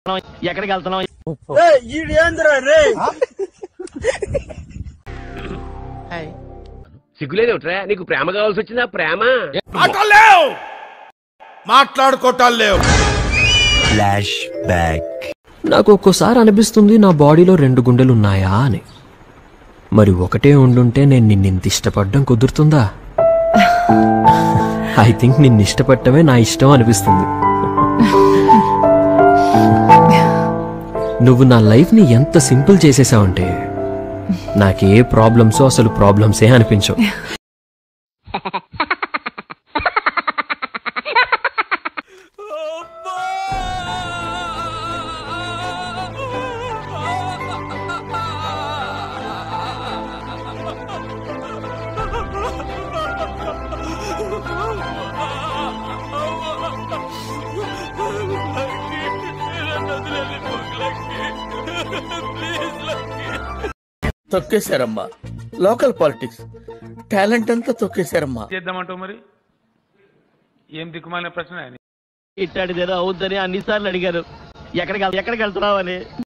ఎక్కడికి వెళ్తున్నావు సిగ్గులేదేమిట్రా నీకు ప్రేమ కావాల్సి వచ్చిందా ప్రేమ మాట్లాడలేవు మాట్లాడుకోవటాలు లేవు ఫ్లాష్ బ్యాక్ నాకు ఒక్కోసారి అనిపిస్తుంది నా బాడీలో రెండు గుండెలు ఉన్నాయా అని మరి ఒకటే ఉండుంటే నేను నిన్నింత ఇష్టపడడం కుదురుతుందా ఐ థింక్ నిన్ను ఇష్టపడటమే నా ఇష్టం అనిపిస్తుంది నువ్వు నా లైఫ్ని ఎంత సింపుల్ చేసేసావంటే నాకే ప్రాబ్లమ్సో అసలు ప్రాబ్లమ్సే అనిపించవు తొక్కేశారమ్మా లోకల్ పాలిటిక్స్ టాలెంట్ అంతా తొక్కేశారమ్మా చేద్దామంటావు మరి ఏం దిక్కుమాలిన ప్రశ్న ఇట్టాడిదేదో అవుద్దని అన్నిసార్లు అడిగారు ఎక్కడికి ఎక్కడికి వెళ్తున్నావు అని